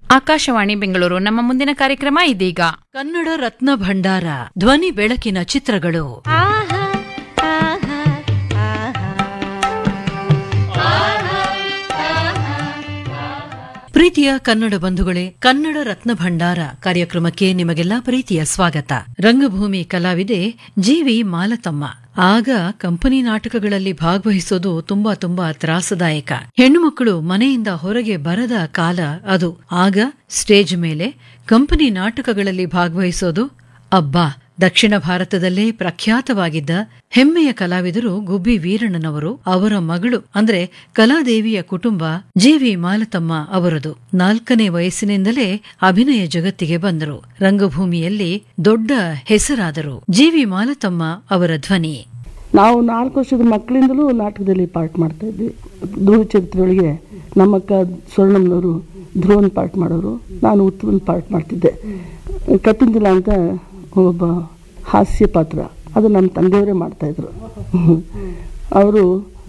ಆಕಾಶವಾಣಿ ಬೆಂಗಳೂರು ನಮ್ಮ ಮುಂದಿನ ಕಾರ್ಯಕ್ರಮ ಇದೀಗ ಕನ್ನಡ ರತ್ನ ಭಂಡಾರ ಧ್ವನಿ ಬೆಳಕಿನ ಚಿತ್ರಗಳು ಪ್ರೀತಿಯ ಕನ್ನಡ ಬಂಧುಗಳೇ ಕನ್ನಡ ರತ್ನ ಭಂಡಾರ ಕಾರ್ಯಕ್ರಮಕ್ಕೆ ನಿಮಗೆಲ್ಲಾ ಪ್ರೀತಿಯ ಸ್ವಾಗತ ರಂಗಭೂಮಿ ಕಲಾವಿದೆ ಜಿವಿ ಮಾಲತಮ್ಮ ಆಗ ಕಂಪನಿ ನಾಟಕಗಳಲ್ಲಿ ಭಾಗವಹಿಸೋದು ತುಂಬಾ ತುಂಬಾ ತ್ರಾಸದಾಯಕ ಹೆಣ್ಣು ಮಕ್ಕಳು ಮನೆಯಿಂದ ಹೊರಗೆ ಬರದ ಕಾಲ ಅದು ಆಗ ಸ್ಟೇಜ್ ಮೇಲೆ ಕಂಪನಿ ನಾಟಕಗಳಲ್ಲಿ ಭಾಗವಹಿಸೋದು ಅಬ್ಬಾ ದಕ್ಷಿಣ ಭಾರತದಲ್ಲೇ ಪ್ರಖ್ಯಾತವಾಗಿದ್ದ ಹೆಮ್ಮೆಯ ಕಲಾವಿದರು ಗುಬ್ಬಿ ವೀರಣ್ಣನವರು ಅವರ ಮಗಳು ಅಂದ್ರೆ ಕಲಾದೇವಿಯ ಕುಟುಂಬ ಜಿವಿ ಮಾಲತಮ್ಮ ಅವರದು ನಾಲ್ಕನೇ ವಯಸ್ಸಿನಿಂದಲೇ ಅಭಿನಯ ಜಗತ್ತಿಗೆ ಬಂದರು ರಂಗಭೂಮಿಯಲ್ಲಿ ದೊಡ್ಡ ಹೆಸರಾದರು ಜಿವಿ ಮಾಲತಮ್ಮ ಅವರ ಧ್ವನಿ ನಾವು ನಾಲ್ಕು ವರ್ಷದ ಮಕ್ಕಳಿಂದಲೂ ನಾಟಕದಲ್ಲಿ ಪಾರ್ಟ್ ಮಾಡ್ತಾ ಇದ್ವಿ ಧ್ರುವ ಚರಿತ್ರೆಯೊಳಗೆ ನಮ್ಮಕ್ಕ ಸ್ವರ್ಣಮ್ಮನವರು ಧ್ರುವನ್ ಪಾರ್ಟ್ ಮಾಡೋರು ನಾನು ಉತ್ತಮನ್ ಪಾರ್ಟ್ ಮಾಡ್ತಿದ್ದೆ ಕಪಿಂದಿಲ ಅಂತ ಒಬ್ಬ ಹಾಸ್ಯ ಪಾತ್ರ ಅದು ನಮ್ಮ ತಂದೆಯವರೇ ಮಾಡ್ತಾಯಿದ್ರು ಅವರು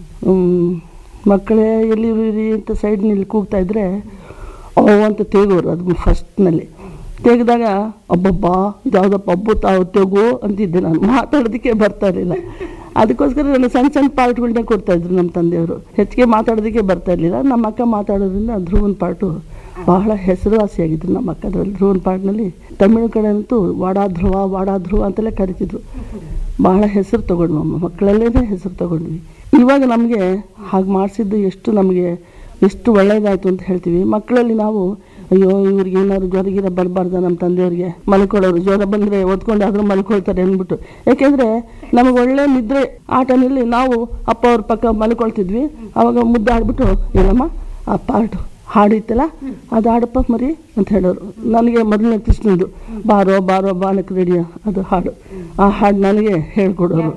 ಮಕ್ಕಳೇ ಎಲ್ಲಿರಿ ಅಂತ ಸೈಡ್ನಲ್ಲಿ ಕೂಗ್ತಾ ಇದ್ರೆ ಓ ಅಂತ ತೇಗೋರು ಅದು ಫಸ್ಟ್ನಲ್ಲಿ ತೆಗೆದಾಗ ಅಬ್ಬಬ್ಬಾ ಇದ್ಯಾವುದಪ್ಪ ಅಬ್ಬು ತಾವು ತೆಗು ಅಂತಿದ್ದೆ ನಾನು ಮಾತಾಡೋದಕ್ಕೆ ಬರ್ತಾ ಇರಲಿಲ್ಲ ಅದಕ್ಕೋಸ್ಕರ ನಾನು ಸಣ್ಣ ಸಣ್ಣ ಪಾರ್ಟ್ಗಳನ್ನ ಕೊಡ್ತಾಯಿದ್ರು ನಮ್ಮ ತಂದೆಯವರು ಹೆಚ್ಚಿಗೆ ಮಾತಾಡೋದಕ್ಕೆ ಬರ್ತಾ ಇರಲಿಲ್ಲ ನಮ್ಮ ಅಕ್ಕ ಮಾತಾಡೋದ್ರಿಂದ ಧ್ರುವನ್ ಪಾರ್ಟು ಬಹಳ ಹೆಸರುವಾಸಿಯಾಗಿದ್ರು ನಮ್ಮ ಅಕ್ಕ ಅದರಲ್ಲಿ ಧ್ರುವನ್ ಪಾರ್ಟ್ನಲ್ಲಿ ತಮಿಳು ಕಡೆ ಅಂತೂ ವಾಡಾ ಧ್ರುವ ವಾಡಾ ಧ್ರುವ ಅಂತೆಲ್ಲ ಕರಿತಿದ್ರು ಬಹಳ ಹೆಸರು ತಗೊಂಡ್ವಿ ಅಮ್ಮ ಮಕ್ಕಳಲ್ಲೇ ಹೆಸರು ತಗೊಂಡ್ವಿ ಇವಾಗ ನಮಗೆ ಹಾಗೆ ಮಾಡಿಸಿದ್ದು ಎಷ್ಟು ನಮಗೆ ಎಷ್ಟು ಒಳ್ಳೇದಾಯಿತು ಅಂತ ಹೇಳ್ತೀವಿ ಮಕ್ಕಳಲ್ಲಿ ನಾವು ಅಯ್ಯೋ ಇವ್ರಿಗೆ ಏನಾದ್ರು ಜ್ವರ ಗಿರ ಬರಬಾರ್ದ ನಮ್ಮ ತಂದೆಯವ್ರಿಗೆ ಮಲ್ಕೊಳ್ಳೋರು ಜ್ವರ ಬಂದರೆ ಓದ್ಕೊಂಡು ಆದರೂ ಮಲ್ಕೊಳ್ತಾರೆ ಅಂದ್ಬಿಟ್ಟು ಯಾಕೆಂದರೆ ನಮಗೆ ಒಳ್ಳೆ ನಿದ್ರೆ ಆ ಟೈಮಲ್ಲಿ ನಾವು ಅಪ್ಪ ಅವ್ರ ಪಕ್ಕ ಮಲ್ಕೊಳ್ತಿದ್ವಿ ಅವಾಗ ಮುದ್ದೆ ಆಡ್ಬಿಟ್ಟು ಏನಮ್ಮ ಆ ಪಾರ್ಟು ಹಾಡು ಇತ್ತಲ್ಲ ಅದು ಹಾಡಪ್ಪ ಮರಿ ಅಂತ ಹೇಳೋರು ನನಗೆ ಮೊದಲನೇ ಕೃಷ್ಣಂದು ಬಾರೋ ಬಾರೋ ಬಾಲಕ ರೆಡಿಯ ಅದು ಹಾಡು ಆ ಹಾಡು ನನಗೆ ಹೇಳ್ಕೊಡೋರು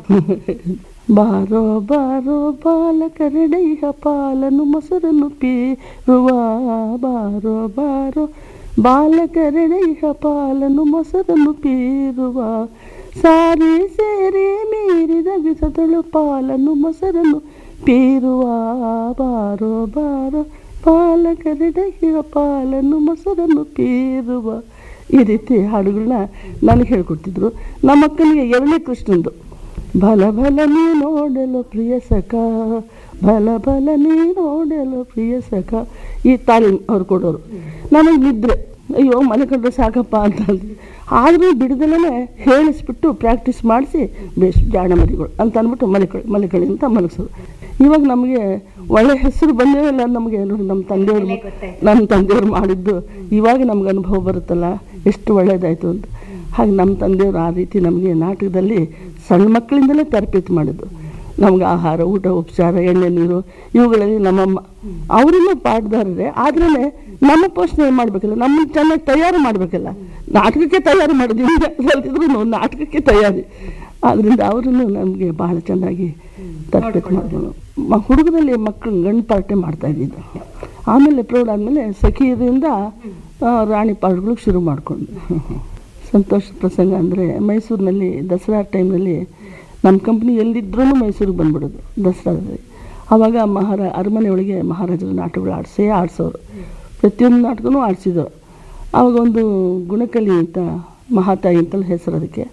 ಬಾರೋ ಬಾರೋ ಬಾಲಕ ರೆಡೈಹ ಪಾಲನು ಮೊಸರನ್ನು ಪೀರುವ ಬಾರೋ ಬಾರೋ ಬಾಲಕ ರೆಡೈಹ ಪಾಲನು ಮೊಸರನ್ನು ಪೀರುವ ಸಾರಿ ಸೇರಿ ಮೀರಿದ ಬಿಸದಳು ಪಾಲನು ಮೊಸರನ್ನು ಪೀರುವ ಬಾರೋ ಬಾರೋ ಪಾಲಕರಿಡಹಿರ ಪಾಲನ್ನು ಮೊಸರನ್ನು ಪೀರುವ ಈ ರೀತಿ ಹಾಡುಗಳನ್ನ ನನಗೆ ಹೇಳ್ಕೊಡ್ತಿದ್ರು ನಮ್ಮ ಅಕ್ಕನಿಗೆ ಎರಡನೇ ಕೃಷ್ಣಂದು ಬಲ ಬಲ ನೀ ನೋಡಲು ಪ್ರಿಯ ಸಖ ಬಲ ಬಲ ನೀ ನೋಡಲು ಪ್ರಿಯ ಸಖ ಈ ತಾಲೀಮ್ ಅವ್ರು ಕೊಡೋರು ನನಗೆ ನಿದ್ರೆ ಅಯ್ಯೋ ಮನೆ ಕಂಡ್ರೆ ಸಾಕಪ್ಪ ಅಂತ ಆದರೂ ಬಿಡದಲ್ಲೇ ಹೇಳಿಸ್ಬಿಟ್ಟು ಪ್ರಾಕ್ಟೀಸ್ ಮಾಡಿಸಿ ಬೇಸ್ ಜಾಣ ಮರಿಗಳು ಅಂತ ಅಂದ್ಬಿಟ್ಟು ಮಲಿಕಳಿ ಮಲಿಕಳಿ ಅಂತ ಮಲಗಿಸೋದು ಇವಾಗ ನಮಗೆ ಒಳ್ಳೆ ಹೆಸರು ಬಂದೇವಲ್ಲ ನಮಗೆ ನೋಡಿ ನಮ್ಮ ತಂದೆಯವರು ನಮ್ಮ ತಂದೆಯವರು ಮಾಡಿದ್ದು ಇವಾಗ ನಮ್ಗೆ ಅನುಭವ ಬರುತ್ತಲ್ಲ ಎಷ್ಟು ಒಳ್ಳೇದಾಯಿತು ಅಂತ ಹಾಗೆ ನಮ್ಮ ತಂದೆಯವರು ಆ ರೀತಿ ನಮಗೆ ನಾಟಕದಲ್ಲಿ ಸಣ್ಣ ಮಕ್ಕಳಿಂದಲೇ ತರಬೇತಿ ಮಾಡಿದ್ದು ನಮ್ಗೆ ಆಹಾರ ಊಟ ಉಪಚಾರ ಎಣ್ಣೆ ನೀರು ಇವುಗಳಲ್ಲಿ ನಮ್ಮಮ್ಮ ಅವರನ್ನು ಪಾಠದಾರರೇ ಆದ್ರೇ ನಮ್ಮ ಪೋಷಣೆ ಮಾಡಬೇಕಲ್ಲ ನಮ್ಮನ್ನು ಚೆನ್ನಾಗಿ ತಯಾರು ಮಾಡಬೇಕಲ್ಲ ನಾಟಕಕ್ಕೆ ತಯಾರು ಮಾಡಿದ್ವಿ ಕಲ್ತಿದ್ರು ನಾಟಕಕ್ಕೆ ತಯಾರಿ ಆದ್ದರಿಂದ ಅವರನ್ನು ನಮಗೆ ಬಹಳ ಚೆನ್ನಾಗಿ ತರಬೇತಿ ಮಾಡಿದ್ರು ಮ ಹುಡುಗರಲ್ಲಿ ಮಕ್ಕಳು ಗಂಡು ಪಾರ್ಟೆ ಮಾಡ್ತಾ ಇದ್ದಿದ್ದು ಆಮೇಲೆ ಪ್ರೌಢ ಆದಮೇಲೆ ಸಖಿಯರಿಂದ ರಾಣಿ ಪಾರ್ಟ್ಗಳಿಗೆ ಶುರು ಮಾಡಿಕೊಂಡು ಸಂತೋಷ ಪ್ರಸಂಗ ಅಂದರೆ ಮೈಸೂರಿನಲ್ಲಿ ದಸರಾ ಟೈಮ್ನಲ್ಲಿ ನಮ್ಮ ಕಂಪ್ನಿ ಎಲ್ಲಿದ್ರೂ ಮೈಸೂರಿಗೆ ಬಂದ್ಬಿಡೋದು ದಸರಾದಲ್ಲಿ ಆವಾಗ ಮಹಾರಾ ಅರಮನೆ ಒಳಗೆ ಮಹಾರಾಜರ ನಾಟಕಗಳು ಆಡಿಸೇ ಆಡಿಸೋರು ಪ್ರತಿಯೊಂದು ನಾಟಕನೂ ಆಡಿಸಿದ್ರು ಆವಾಗ ಒಂದು ಗುಣಕಲಿ ಅಂತ ಮಹಾತಾಯಿ ಅಂತಲೂ ಹೆಸರು ಅದಕ್ಕೆ